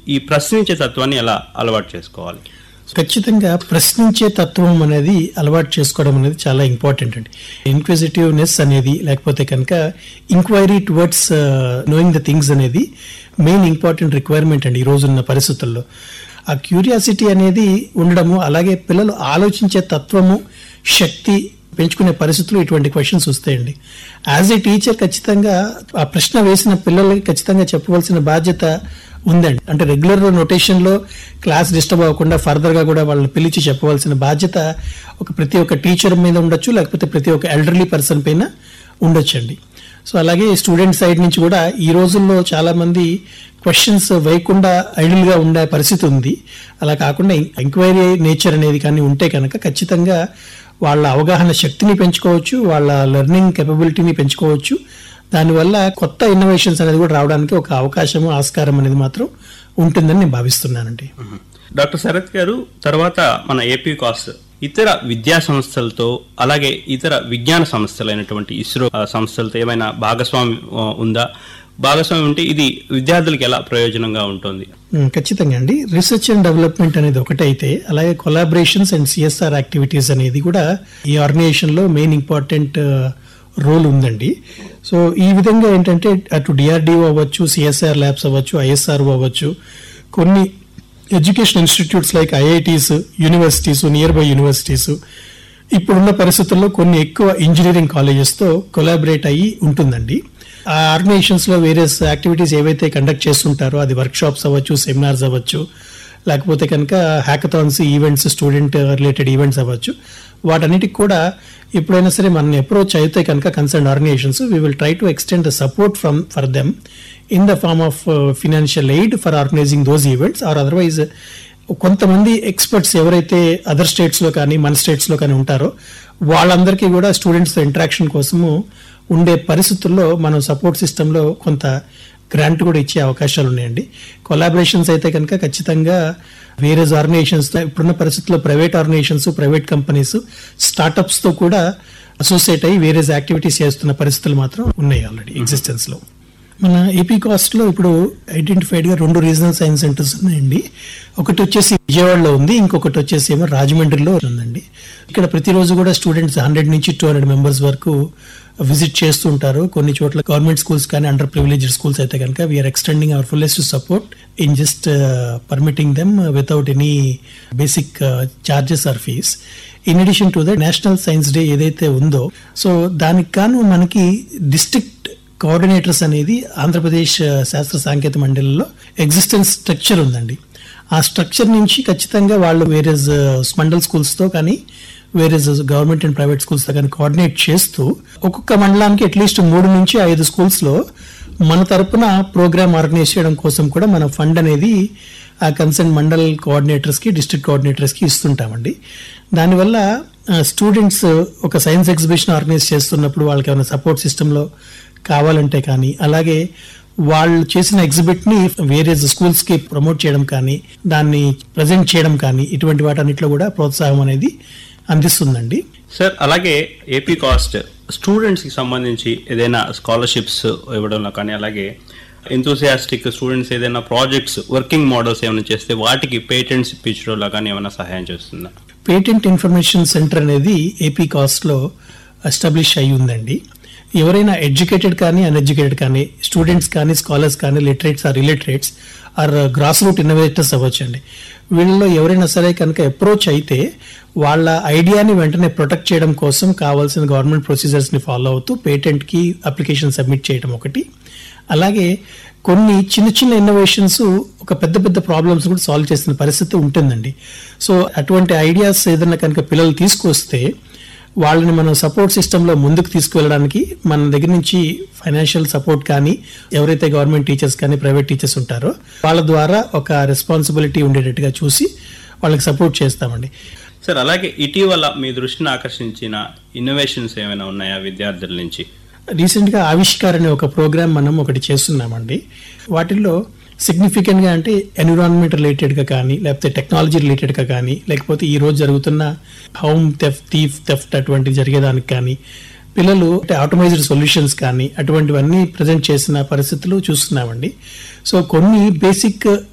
ఈ ప్రశ్నించే తత్వాన్ని ఎలా అలవాటు చేసుకోవాలి ఖచ్చితంగా ప్రశ్నించే తత్వం అనేది అలవాటు చేసుకోవడం అనేది చాలా ఇంపార్టెంట్ అండి ఇన్క్విజిటివ్నెస్ అనేది లేకపోతే కనుక inquiry towards knowing the things అనేది మెయిన్ ఇంపార్టెంట్ రిక్వైర్మెంట్ అండి ఈ రోజున్న పరిస్థితుల్లో ఆ క్యూరియాసిటీ అనేది ఉండడము అలాగే పిల్లలు ఆలోచించే తత్వము శక్తి పెంచుకునే పరిస్థితులు ఇటువంటి క్వశ్చన్స్ వస్తాయండి యాజ్ ఏ టీచర్ ఖచ్చితంగా ఆ ప్రశ్న వేసిన పిల్లలకి ఖచ్చితంగా చెప్పవలసిన బాధ్యత ఉందండి అంటే రెగ్యులర్ నొటేషన్ లో క్లాస్ డిస్టర్బ్ అవ్వకుండా ఫర్దర్ గా కూడా వాళ్ళని పిలిచి చెప్పవలసిన బాధ్యత ఒక ప్రతి ఒక్క టీచర్ మీద ఉండొచ్చు లేకపోతే ప్రతి ఒక్క ఎల్డర్లీ పర్సన్ పైన ఉండొచ్చండి సో అలాగే స్టూడెంట్ సైడ్ నుంచి కూడా ఈ రోజుల్లో చాలా మంది క్వశ్చన్స్ వేయకుండా ఐడిల్ గా ఉండే పరిస్థితి ఉంది అలా కాకుండా ఎంక్వైరీ నేచర్ అనేది కానీ ఉంటే కనుక ఖచ్చితంగా వాళ్ళ అవగాహన శక్తిని పెంచుకోవచ్చు వాళ్ళ లెర్నింగ్ కెపబిలిటీని పెంచుకోవచ్చు దానివల్ల కొత్త ఇన్నోవేషన్స్ అనేది కూడా రావడానికి ఒక అవకాశము ఆస్కారం అనేది మాత్రం ఉంటుందని నేను భావిస్తున్నానండి డాక్టర్ శరత్ గారు తర్వాత మన ఏపీ కాస్ ఇతర విద్యా సంస్థలతో అలాగే ఇతర విజ్ఞాన సంస్థలైనటువంటి ఇస్రో ఆ, సంస్థలతో ఏమైనా భాగస్వామి ఆ, ఉందా భాగస్వామి ఉంటే ఇది విద్యార్థులకు ఎలా ప్రయోజనంగా ఉంటుంది ఉమ్, ఖచ్చితంగా అండి రీసెర్చ్ అండ్ డెవలప్మెంట్ అనేది ఒకటైతే అలాగే కొలాబరేషన్స్ అండ్ సిఎస్ఆర్ యాక్టివిటీస్ అనేది కూడా ఈ ఆర్గనైజేషన్ లో మెయిన్ ఇంపార్టెంట్ రోల్ ఉందండి సో ఈ విధంగా ఏంటంటే అటు డిఆర్డిఓ అవ్వచ్చు సిఎస్ఆర్ ల్యాబ్స్ అవ్వచ్చు ఐఎస్ఆర్ అవ్వచ్చు కొన్ని education institutes like IITs universities nearby universities ఇప్పుడున్న పరిస్థితుల్లో కొన్ని ఎక్కువ ఇంజనీరింగ్ కాలేజెస్ తో కొలాబరేట్ అయ్యి ఉంటుందండి ఆ ఆర్గనైజేషన్స్ లో వేరియస్ యాక్టివిటీస్ ఏవైతే కండక్ట్ చేస్తుంటారో అది వర్క్ షాప్స్ అవ్వచ్చు సెమినార్స్ అవ్వచ్చు లేకపోతే కనుక hackathons events student related events అవ్వచ్చు వాటన్నిటికి కూడా ఎప్పుడైనా సరే మన అప్రోచ్ అయితే కనుక concern organizations we will try to extend the support from for them in the form of financial aid for organizing those events or otherwise కొంతమంది ఎక్స్పర్ట్స్ ఎవరైతే అదర్ స్టేట్స్ లో కానీ మన స్టేట్స్ లో కానీ ఉంటారో వాళ్ళందరికీ కూడా స్టూడెంట్స్ ఇంటరాక్షన్ కోసము ఉండే పరిస్థితుల్లో మనం సపోర్ట్ సిస్టమ్ లో కొంత గ్రాంట్ కూడా ఇచ్చే అవకాశాలు ఉన్నాయండి కొలాబరేషన్స్ అయితే కనుక ఖచ్చితంగా వేరే ఆర్గనైజేషన్స్ ఇప్పుడున్న పరిస్థితుల్లో private organizations private companies startups తో కూడా అసోసియేట్ అయ్యి వేరే యాక్టివిటీస్ చేస్తున్న పరిస్థితులు మాత్రం ఉన్నాయి ఆల్రెడీ ఎగ్జిస్టెన్స్ లో మన ఏపీ కాస్ట్ లో ఇప్పుడు ఐడెంటిఫైడ్ గా రెండు రీజనల్ సైన్స్ సెంటర్స్ ఉన్నాయండి ఒకటి వచ్చేసి విజయవాడలో ఉంది ఇంకొకటి వచ్చేసి ఏమో రాజమండ్రిలో ఉందండి ఇక్కడ ప్రతిరోజు కూడా స్టూడెంట్స్ హండ్రెడ్ నుంచి టూ హండ్రెడ్ మెంబర్స్ వరకు విజిట్ చేస్తుంటారు కొన్ని చోట్ల గవర్నమెంట్ స్కూల్స్ కానీ అండర్ ప్రివిలేజ్డ్ స్కూల్స్ అయితే కనుక we are extending our fullest support in just permitting them without any basic charges or fees in addition to the National Science Day ఏదైతే ఉందో so దానికి గాను మనకి డిస్ట్రిక్ట్ కోఆర్డినేటర్స్ అనేది ఆంధ్రప్రదేశ్ ఆ, శాస్త్ర సాంకేతిక మండలిలో ఎగ్జిస్టెన్స్ స్ట్రక్చర్ ఉందండి ఆ స్ట్రక్చర్ నుంచి ఖచ్చితంగా వాళ్ళు వేరే మండల్ స్కూల్స్ తో కానీ వేరే గవర్నమెంట్ అండ్ ప్రైవేట్ స్కూల్స్ తో కానీ కోఆర్డినేట్ చేస్తూ ఒక్కొక్క మండలానికి అట్లీస్ట్ మూడు నుంచి ఐదు స్కూల్స్ లో మన తరపున ప్రోగ్రామ్ ఆర్గనైజ్ చేయడం కోసం కూడా మన ఫండ్ అనేది ఆ కన్సర్న్ మండల్ కోఆర్డినేటర్స్ కి డిస్ట్రిక్ట్ కోఆర్డినేటర్స్ కి ఇస్తుంటామండి దానివల్ల స్టూడెంట్స్ ఒక సైన్స్ ఎగ్జిబిషన్ ఆర్గనైజ్ చేస్తున్నప్పుడు వాళ్ళకి ఏమైనా సపోర్ట్ సిస్టంలో కావాలంటే కానీ అలాగే వాళ్ళు చేసిన ఎగ్జిబిట్ ని వేరే స్కూల్స్ కి ప్రమోట్ చేయడం కానీ దాన్ని ప్రజెంట్ చేయడం కానీ ఇటువంటి వాటన్నిటిలో కూడా ప్రోత్సాహం అనేది అందిస్తుందండి సార్ అలాగే ఏపీ కాస్ట్ స్టూడెంట్స్ కి సంబంధించి ఏదైనా స్కాలర్షిప్స్ ఇవ్వడంలో కానీ అలాగే ఎంతూసియాస్టిక్ స్టూడెంట్స్ ఏదైనా ప్రాజెక్ట్స్ వర్కింగ్ మోడల్స్ ఏమైనా చేస్తే వాటికి పేటెంట్స్ ఇప్పించడంలో కానీ ఏమైనా సహాయం చేస్తుందా పేటెంట్ ఇన్ఫర్మేషన్ సెంటర్ అనేది ఏపీ కాస్ట్ లో ఎస్టాబ్లిష్ అయి ఉందండి ఎవరైనా ఎడ్యుకేటెడ్ కానీ అన్ఎడ్యుకేటెడ్ కానీ స్టూడెంట్స్ కానీ స్కాలర్స్ కానీ literates or illiterates or grass root innovators అవ్వచ్చండి వీళ్ళలో ఎవరైనా సరే కనుక అప్రోచ్ అయితే వాళ్ళ ఐడియాని వెంటనే ప్రొటెక్ట్ చేయడం కోసం కావాల్సిన గవర్నమెంట్ ప్రొసీజర్స్ ని ఫాలో అవుతూ పేటెంట్ కి అప్లికేషన్ సబ్మిట్ చేయడం ఒకటి అలాగే కొన్ని చిన్న చిన్న ఇన్నోవేషన్స్ ఒక పెద్ద పెద్ద ప్రాబ్లమ్స్ కూడా సాల్వ్ చేసిన పరిస్థితి ఉంటుందండి సో అటువంటి ఐడియాస్ ఏదైనా కనుక పిల్లలు తీసుకొస్తే వాళ్ళని మనం సపోర్ట్ సిస్టంలో ముందుకు తీసుకువెళ్ళడానికి మన దగ్గర నుంచి ఫైనాన్షియల్ సపోర్ట్ కానీ ఎవరైతే గవర్నమెంట్ టీచర్స్ కానీ ప్రైవేట్ టీచర్స్ ఉంటారో వాళ్ళ ద్వారా ఒక రెస్పాన్సిబిలిటీ ఉండేటట్టుగా చూసి వాళ్ళకి సపోర్ట్ చేస్తామండి సార్ అలాగే ఇటీవల మీ దృష్టిని ఆకర్షించిన ఇన్నోవేషన్స్ ఏమైనా ఉన్నాయా విద్యార్థుల నుంచి రీసెంట్ గా ఆవిష్కార్ అనే ఒక ప్రోగ్రామ్ మనం ఒకటి చేస్తున్నామండి వాటిల్లో సిగ్నిఫికెంట్ గా అంటే ఎన్విరాన్మెంట్ రిలేటెడ్ గా కానీ లేకపోతే టెక్నాలజీ రిలేటెడ్ గా కానీ లేకపోతే ఈ రోజు జరుగుతున్న హోమ్ థెఫ్ట్ థీఫ్ థెఫ్ట్ అటువంటి జరిగేదానికి కానీ పిల్లలు అంటే ఆటోమైజ్డ్ సొల్యూషన్స్ కానీ అటువంటివన్నీ ప్రజెంట్ చేసిన పరిస్థితులు చూస్తున్నామండి సో కొన్ని బేసిక్